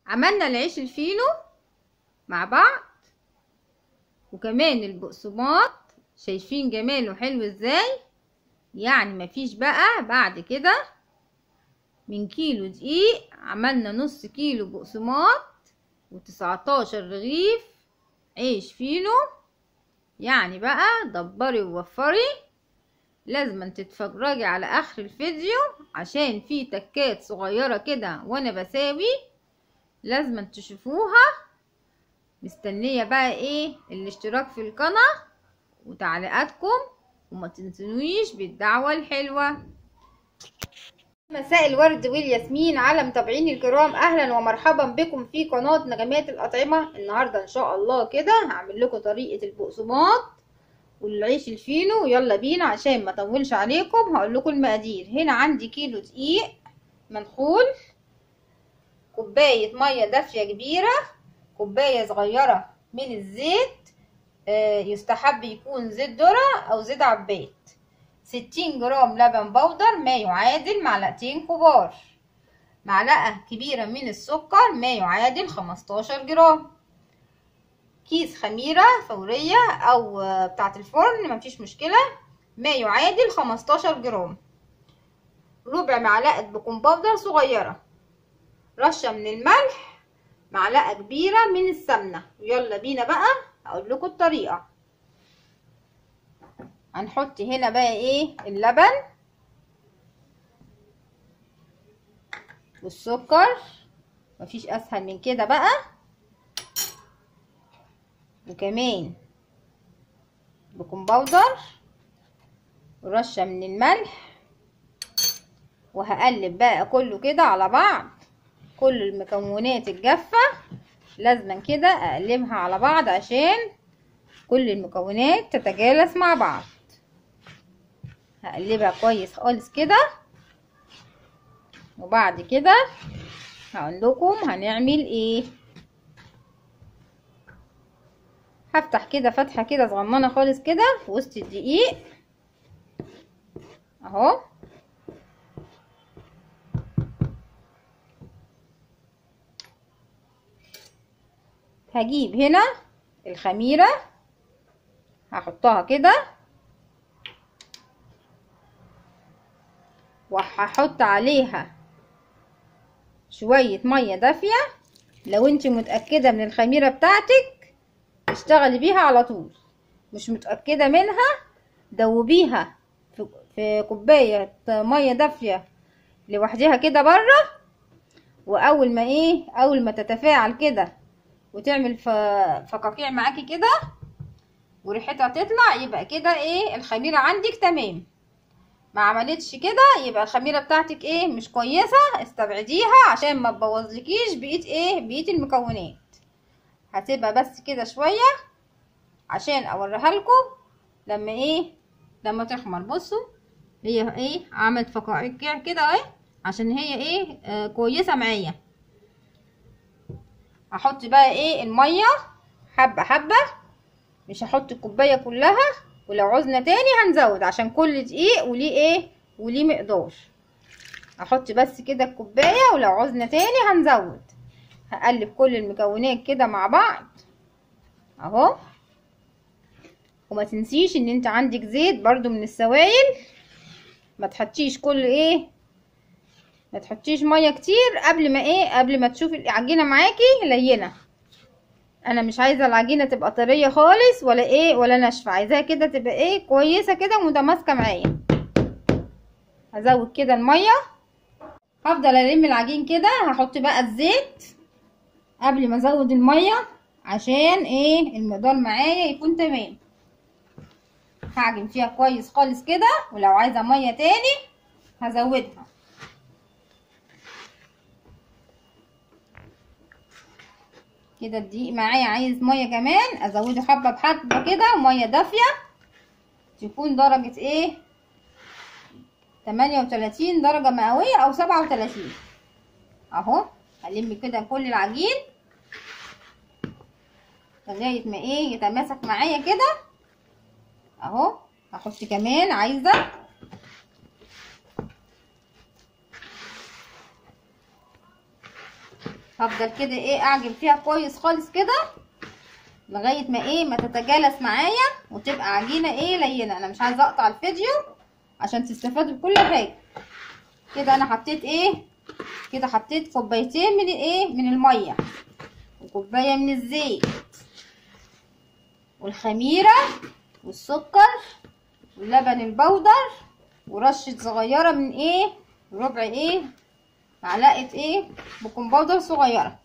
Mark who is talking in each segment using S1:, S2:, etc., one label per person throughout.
S1: عملنا العيش الفينو مع بعض وكمان البقسماط شايفين جماله حلو ازاي يعني مفيش بقى بعد كده من كيلو دقيق عملنا نص كيلو بقسماط وتسعتاشر رغيف عيش فينو يعني بقى دبري ووفري لازم تتفرجي على اخر الفيديو عشان في تكات صغيرة كده وانا بساوي لازم تشوفوها مستنية بقى ايه الاشتراك في القناة وتعليقاتكم وما تنسونيش بالدعوة الحلوة مساء الورد والياسمين على متابعيني الكرام اهلا ومرحبا بكم في قناة نغمات الاطعمة النهاردة ان شاء الله كده هعمل لكم طريقة البقسماط والعيش الفينو يلا بينا عشان ما اطولش عليكم هقول لكم المقادير هنا عندي كيلو دقيق منخول كوباية مية دافية كبيرة كوباية صغيرة من الزيت يستحب يكون زيت ذرة او زيت عباد ستين جرام لبن بودر ما يعادل معلقتين كبار معلقة كبيرة من السكر ما يعادل خمستاشر جرام كيس خميرة فورية او بتاعة الفرن مفيش مشكلة ما يعادل خمستاشر جرام ربع معلقة بيكنج باودر صغيرة رشة من الملح معلقة كبيرة من السمنة يلا بينا بقى اقول لكم الطريقة هنحط هنا بقى ايه اللبن والسكر مفيش اسهل من كده بقى وكمان بيكنج باودر ورشه من الملح وهقلب بقى كله كده على بعض كل المكونات الجافه لازما كده اقلبها على بعض عشان كل المكونات تتجانس مع بعض هقلبها كويس خالص كده وبعد كده هقول لكم هنعمل ايه هفتح كده فتحه كده صغننه خالص كده في وسط الدقيق اهو هجيب هنا الخميره هحطها كده وهحط عليها شوية مية دافية لو انت متأكدة من الخميرة بتاعتك اشتغلي بيها على طول مش متأكدة منها دوبيها في كوباية مية دافية لوحدها كده بره واول ما ايه اول ما تتفاعل كده وتعمل فقاقيع معاكي كده وريحتها تطلع يبقى كده ايه الخميرة عندك تمام ما عملتش كده يبقى الخميرة بتاعتك ايه مش كويسة استبعديها عشان ما تبوظلكيش بقية ايه بقية المكونات هسيبها بس كده شوية عشان اوريها لكم لما ايه لما تخمر بصوا هي ايه عملت فقاقيع كده اهي عشان هي ايه آه كويسة معايا هحط بقى ايه المية حبة حبة مش هحط الكوبايه كلها ولو عوزنا تاني هنزود عشان كل دقيق وليه ايه وليه مقدار احط بس كده الكوبايه ولو عوزنا تاني هنزود هقلب كل المكونات كده مع بعض اهو وما تنسيش ان انت عندك زيت برضو من السوائل ما تحطيش كل ايه ما تحطيش ميه كتير قبل ما ايه قبل ما تشوفي العجينه معاكي لينه انا مش عايزه العجينه تبقى طريه خالص ولا ايه ولا ناشفه عايزاها كده تبقى ايه كويسه كده متماسكه معايا هزود كده الميه هفضل الم العجين كده هحط بقى الزيت قبل ما ازود الميه عشان ايه المقدار معايا يكون تمام هعجن فيها كويس خالص كده ولو عايزه ميه تاني هزودها كده الدقيق معايا عايز ميه كمان ازوده حبه بحبه كده ميه دافيه تكون درجه ايه تمانية وتلاتين درجه مئويه او سبعة وتلاتين اهو هلم كده كل العجين لغايه ما ايه يتماسك معايا كده اهو هحط كمان عايزه هفضل كده ايه اعجن فيها كويس خالص كده لغايه ما ايه ما تتجانس معايا وتبقى عجينه ايه لينه انا مش عايزه اقطع الفيديو عشان تستفادوا بكل حاجه كده انا حطيت ايه كده حطيت كوبايتين من ايه من الميه وكوبايه من الزيت والخميره والسكر واللبن البودر ورشه صغيره من ايه ربع ايه معلقه ايه بيكنج باودر صغيره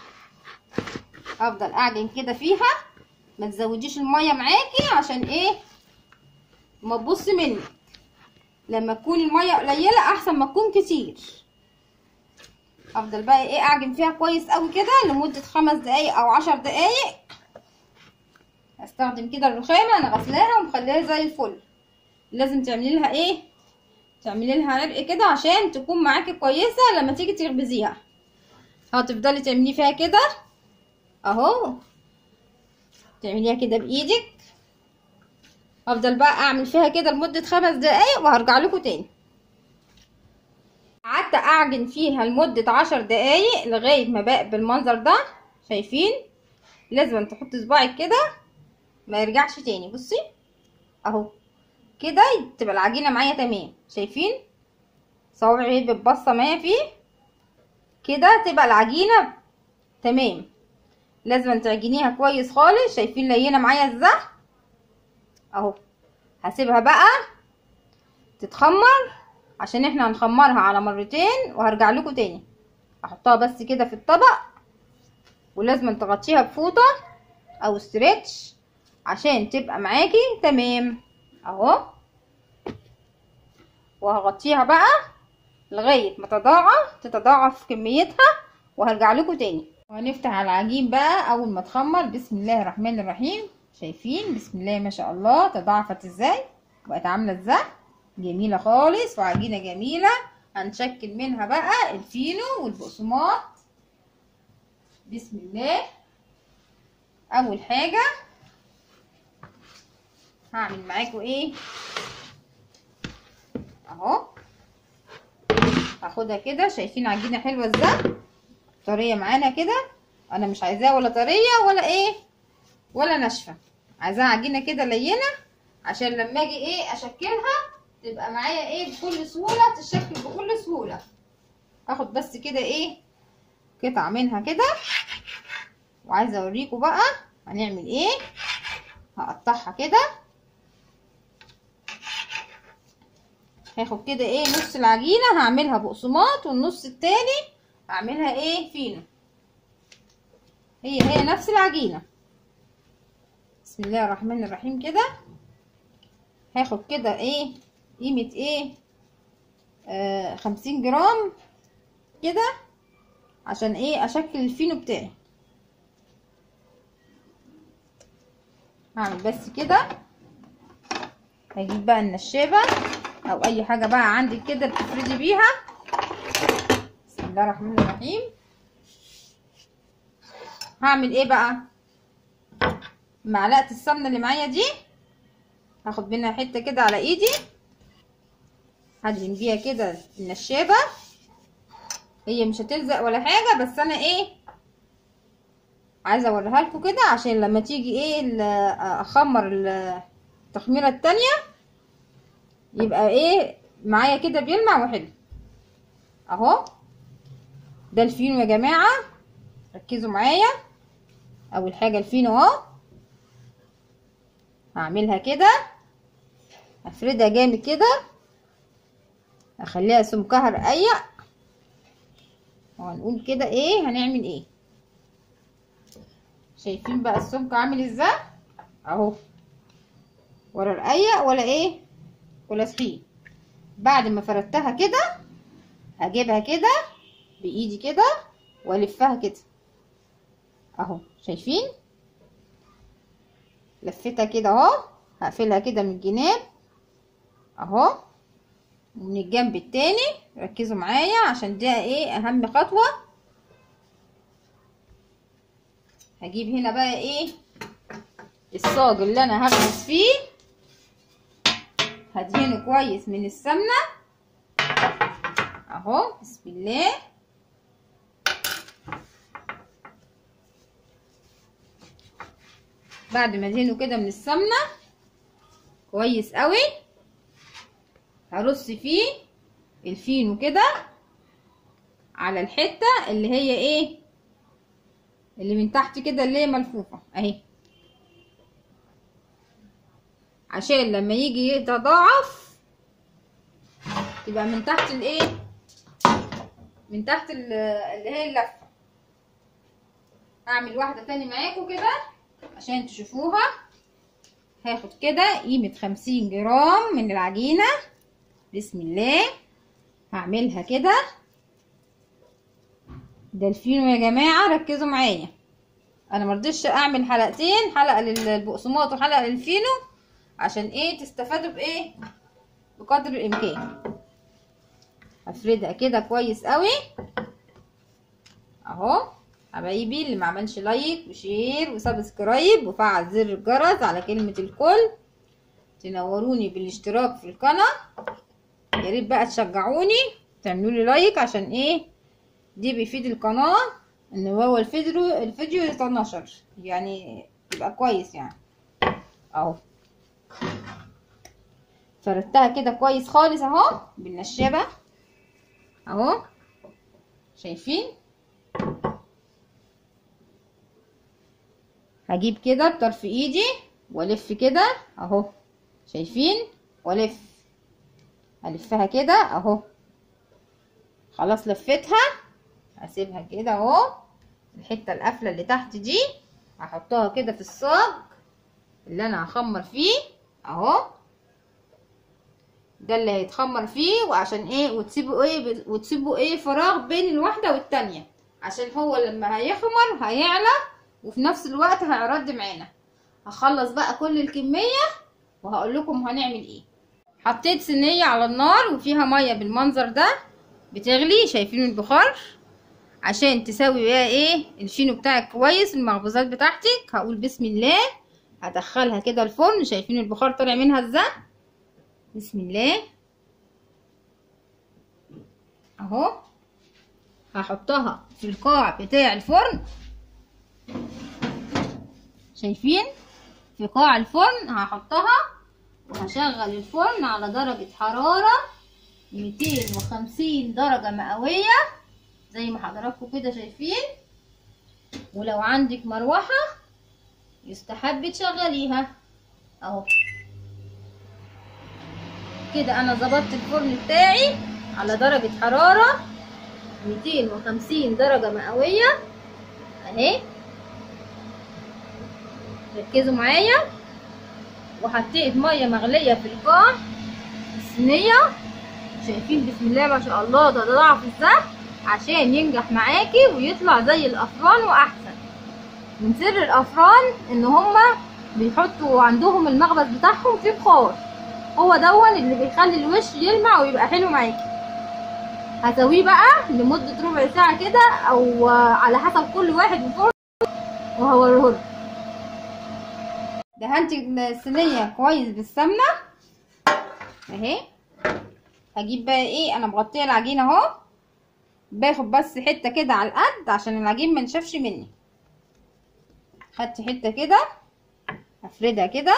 S1: افضل اعجن كده فيها ما تزوديش الميه معاكي عشان ايه ما تبص منك لما تكون الميه قليله احسن ما تكون كتير افضل بقى ايه اعجن فيها كويس قوي كده لمده خمس دقايق او عشر دقايق استخدم كده الرخامه انا غسلاها ومخليها زي الفل لازم تعملي لها ايه تعملي لها عرق كده عشان تكون معاكي كويسه لما تيجي تخبزيها هتفضلي تعملي فيها كده اهو تعمليها كده بايدك افضل بقى اعمل فيها كده لمده خمس دقايق وهرجع لكم تاني قعدت اعجن فيها لمده عشر دقايق لغايه ما بقى بالمنظر ده شايفين لازم تحط صباعك كده ما يرجعش تاني بصي اهو كده تبقى العجينه معايا تمام شايفين صوابعي بتبصه معايا فيه كده تبقى العجينه تمام لازم تعجنيها كويس خالص شايفين لينه معايا ازاي اهو هسيبها بقى تتخمر عشان احنا هنخمرها على مرتين وهرجع لكم تاني احطها بس كده في الطبق ولازم تغطيها بفوطه او ستريتش عشان تبقى معاكي تمام اهو وهغطيها بقى لغايه ما تتضاعف تتضاعف كميتها وهرجع لكم تاني وهنفتح على العجين بقى اول ما تخمر بسم الله الرحمن الرحيم شايفين بسم الله ما شاء الله تضاعفت ازاي بقت عامله ازاي جميله خالص وعجينه جميله هنشكل منها بقى الفينو والبقسماط بسم الله اول حاجه هعمل معاكم ايه اهو هاخدها كده شايفين عجينه حلوه ازاي طريه معانا كده انا مش عايزاها ولا طريه ولا ايه ولا ناشفه عايزاها عجينه كده لينه عشان لما اجي ايه اشكلها تبقى معايا ايه بكل سهوله تتشكل بكل سهوله اخد بس كده ايه قطعه منها كده وعايزه اوريكم بقى هنعمل ايه هقطعها كده هاخد كده ايه نص العجينه هعملها بقسماط والنص التاني هعملها ايه فينو هي هي نفس العجينه بسم الله الرحمن الرحيم كده هاخد كده ايه قيمه ايه آه خمسين جرام كده عشان ايه اشكل الفينو بتاعي هعمل بس كده هجيب بقى النشابه او اي حاجه بقى عندك كده بتفردي بيها بسم الله الرحمن الرحيم هعمل ايه بقى معلقه السمنه اللي معايا دي هاخد منها حته كده على ايدي هدهن بيها كده النشابه هي مش هتلزق ولا حاجه بس انا ايه عايزه اوريها لكم كده عشان لما تيجي ايه اخمر التخميره التانية يبقى ايه معايا كده بيلمع وحلو اهو ده الفينو يا جماعه ركزوا معايا اول حاجه الفينو اهو هعملها كده هفردها جامد كده اخليها سمكها رقيق وهنقول كده ايه هنعمل ايه شايفين بقى السمك عامل ازاي اهو ولا رقيق ولا ايه ولا سخين بعد ما فردتها كده هجيبها كده بايدي كده والفها كده اهو شايفين لفتها كده اهو هقفلها كده من الجناب اهو ومن الجنب التاني ركزوا معايا عشان ده ايه اهم خطوه هجيب هنا بقى ايه الصاج اللي انا هغمس فيه هدهنه كويس من السمنه اهو بسم الله بعد ما ادهنه كده من السمنه كويس قوي هرص فيه الفينو كده على الحته اللي هي ايه اللي من تحت كده اللي هي ملفوفه اهي عشان لما يجي يتضاعف تبقى من تحت الايه من تحت ال- اللي هي اللفه هعمل واحده تاني معاكم كده عشان تشوفوها هاخد كده قيمه خمسين جرام من العجينه بسم الله هعملها كده ده الفينو يا جماعه ركزوا معايا انا مرضيش اعمل حلقتين حلقه للبقسماط وحلقه للفينو عشان ايه تستفادوا بايه بقدر الامكان هفردها كده كويس قوي اهو حبايبي اللي ما عملش لايك وشير وسبسكرايب وفعل زر الجرس على كلمة الكل تنوروني بالاشتراك في القناة يا ريت بقى تشجعوني تعملوا لي لايك عشان ايه دي بيفيد القناة ان هو الفيديو الفيديو يتنشر يعني يبقى كويس يعني اهو فردتها كده كويس خالص اهو بالنشابة اهو شايفين هجيب كده بطرف ايدي والف كده اهو شايفين والف الفها كده اهو خلاص لفتها هسيبها كده اهو الحته القافله اللي تحت دي هحطها كده في الصاج اللي انا هخمر فيه اهو ده اللي هيتخمر فيه وعشان ايه وتسيبوا ايه وتسيبوا ايه فراغ بين الواحده والتانية عشان هو لما هيخمر هيعلى وفي نفس الوقت هيرد معانا هخلص بقى كل الكميه وهقول لكم هنعمل ايه حطيت صينيه على النار وفيها ميه بالمنظر ده بتغلي شايفين البخار عشان تسوي بقى ايه الفينو بتاعك كويس المخبوزات بتاعتك هقول بسم الله هدخلها كده الفرن شايفين البخار طالع منها ازاي بسم الله اهو هحطها في القاع بتاع الفرن شايفين في قاع الفرن هحطها وهشغل الفرن على درجة حرارة ميتين وخمسين درجة مئوية زي ما حضراتكم كده شايفين ولو عندك مروحة يستحب تشغليها اهو كده انا ظبطت الفرن بتاعي على درجة حرارة ميتين وخمسين درجة مئوية اهي ركزوا معايا وحطيت مية مغلية في القاع الصينية شايفين بسم الله ما شاء الله ده ضعف ازاي عشان ينجح معاكي ويطلع زي الافران واحسن من سر الافران ان هما بيحطوا عندهم المخبز بتاعهم فيه بخار هو دون اللي بيخلي الوش يلمع ويبقى حلو معاكي هسويه بقى لمدة ربع ساعة كده او على حسب كل واحد وفرن وهوريهولكم دهنت الصينية كويس بالسمنة اهي هجيب بقى ايه انا مغطية العجينة اهو باخد بس حتة كده على القد عشان العجين ما نشفش مني خدت حتة كده هفردها كده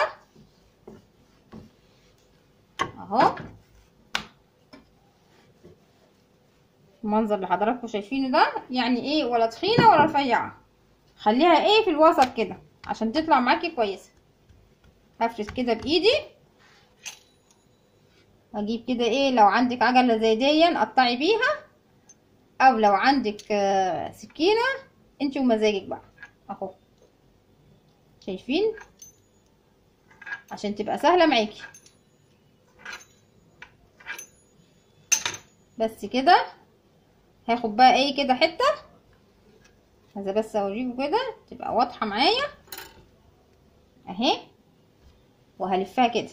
S1: اهو المنظر اللي حضراتكم شايفينه ده يعني ايه ولا تخينة ولا رفيعة خليها ايه في الوسط كده عشان تطلع معاكي كويسة هفرد كده بايدي اجيب كده ايه لو عندك عجلة زي دي قطعي بيها او لو عندك سكينة انت ومزاجك بقى اهو شايفين عشان تبقى سهلة معاكي بس كده هاخد بقى ايه كده حتة عايزة بس اوريكم كده تبقى واضحة معايا اهي وهلفها كده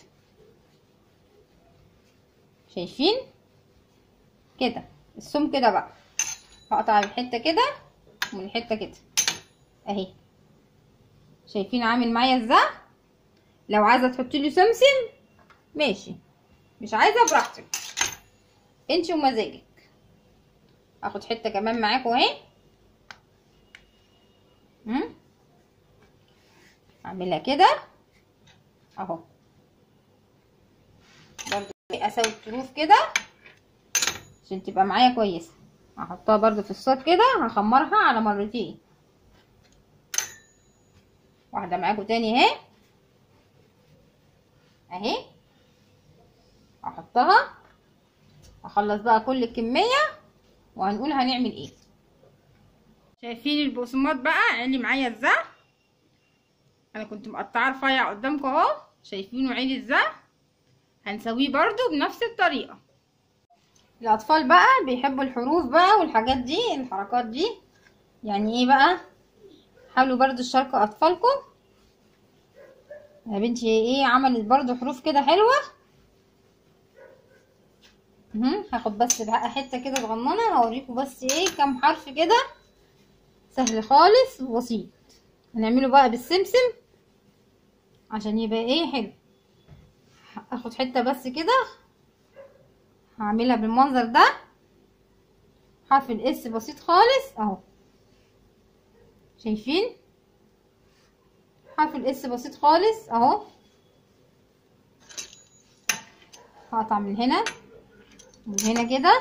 S1: شايفين كده السم كده بقى هقطع الحته كده ومن الحته كده اهي شايفين عامل معايا ازاي لو عايزه تحطي له سمسم ماشي مش عايزه براحتك انت ومزاجك اخد حته كمان معاكم اهي اعملها كده اهو برضو اسوي الطروف كده عشان تبقى معايا كويسه هحطها برضو في الصاج كده هخمرها على مرتين واحده معاكم تاني اهي اهي احطها اخلص بقى كل الكميه وهنقول هنعمل ايه شايفين البقسماط بقى عيني معايا ازاي انا كنت مقطعاه رفيع قدامكم اهو شايفينه عيني ازاي هنسويه برضو بنفس الطريقه الاطفال بقى بيحبوا الحروف بقى والحاجات دي الحركات دي يعني ايه بقى حاولوا برضو تشاركوا اطفالكم يا بنتي ايه عملت برضو حروف كده حلوه اهو هاخد بس بقى حته كده صغننه هوريكم بس ايه كام حرف كده سهل خالص وبسيط هنعمله بقى بالسمسم عشان يبقى ايه حلو اخد حته بس كده هعملها بالمنظر ده حرف الاس بسيط خالص اهو شايفين حرف الاس بسيط خالص اهو هقطع من هنا من هنا كده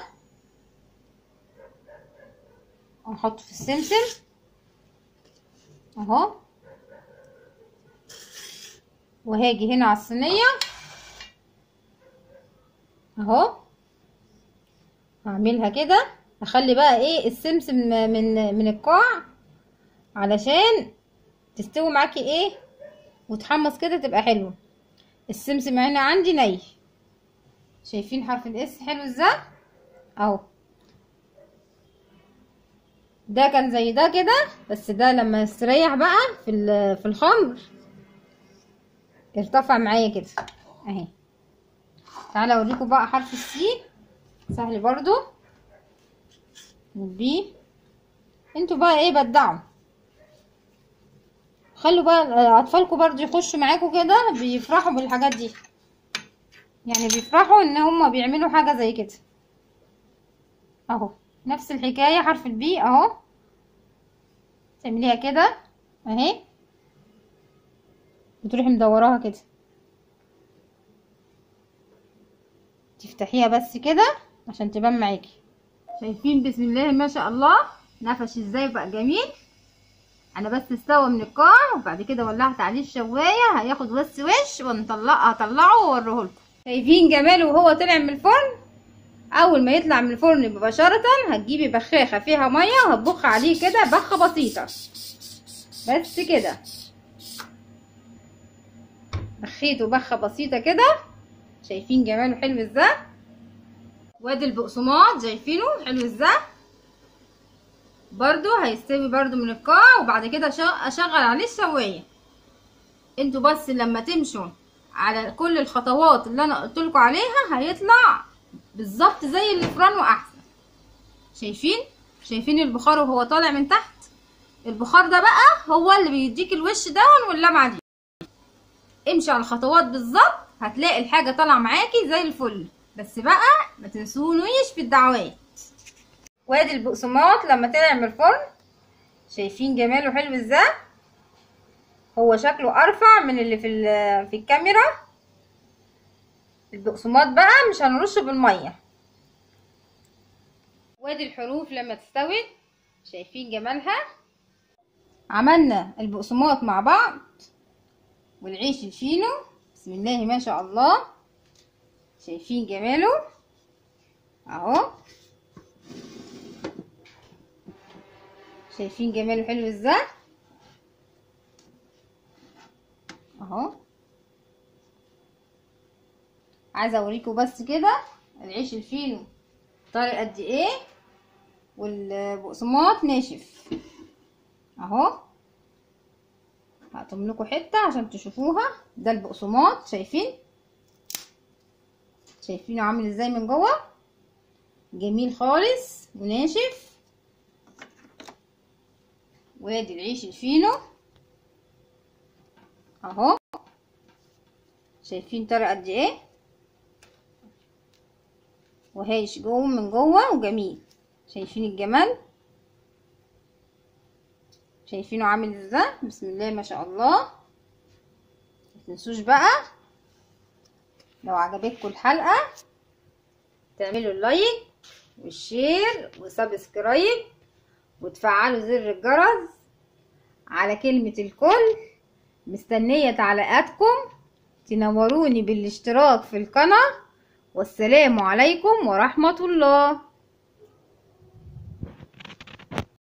S1: ونحطه في السمسم اهو وهاجي هنا على الصينيه اهو هعملها كده هخلي بقى ايه السمسم من من القاع علشان تستوي معاكي ايه وتحمص كده تبقى حلوه السمسم هنا عندي ني شايفين حرف الاس حلو ازاي اهو ده كان زي ده كده بس ده لما استريح بقى في في الخمر ارتفع معايا كده اهي تعالى اوريكم بقى حرف السي سهل برضو والبي انتوا بقى ايه بدعوا خلوا بقى اطفالكم برضو يخشوا معاكم كده بيفرحوا بالحاجات دي يعني بيفرحوا ان هما بيعملوا حاجه زي كده اهو نفس الحكايه حرف البي اهو تعمليها كده اهي وتروحي مدوراها كده تفتحيها بس كده عشان تبان معاكي شايفين بسم الله ما شاء الله نفش ازاي بقى جميل انا بس استوى من القاع وبعد كده ولعت عليه الشوايه هياخد بس وش ونطلعه هطلعه واوريه لكم شايفين جماله وهو طلع من الفرن اول ما يطلع من الفرن مباشره هتجيبي بخاخه فيها ميه وهتبخ عليه كده بخه بسيطه بس كده بخيته بخه بسيطه كده شايفين جماله حلو ازاي وادي البقسماط شايفينه حلو ازاي برضو هيستوي برضو من القاع وبعد كده اشغل عليه الشوايه انتوا بس لما تمشوا على كل الخطوات اللي انا قلت لكم عليها هيطلع بالظبط زي الفران واحسن شايفين شايفين البخار وهو طالع من تحت البخار ده بقى هو اللي بيديك الوش ده واللمعه دي امشي على الخطوات بالظبط هتلاقي الحاجه طالعه معاكي زي الفل بس بقى ما تنسونيش في الدعوات وادي البقسماط لما طلع من الفرن شايفين جماله حلو ازاي هو شكله ارفع من اللي في في الكاميرا البقسماط بقى مش هنرشه بالميه وادي الحروف لما تستوي شايفين جمالها عملنا البقسماط مع بعض والعيش الفينو بسم الله ما شاء الله شايفين جماله اهو شايفين جماله حلو ازاي اهو عايزه اوريكم بس كده العيش الفينو طري قد ايه والبقسماط ناشف اهو هقطم لكم حته عشان تشوفوها ده البقسماط شايفين شايفينه عامل ازاي من جوه جميل خالص وناشف وادي العيش الفينو اهو شايفين طري قد ايه وهايش جوه من جوه وجميل شايفين الجمال شايفينه عامل ازاي بسم الله ما شاء الله متنسوش بقى لو عجبتكم الحلقة تعملوا اللايك والشير وسبسكرايب وتفعلوا زر الجرس على كلمة الكل مستنية تعليقاتكم تنوروني بالاشتراك في القناة والسلام عليكم ورحمة الله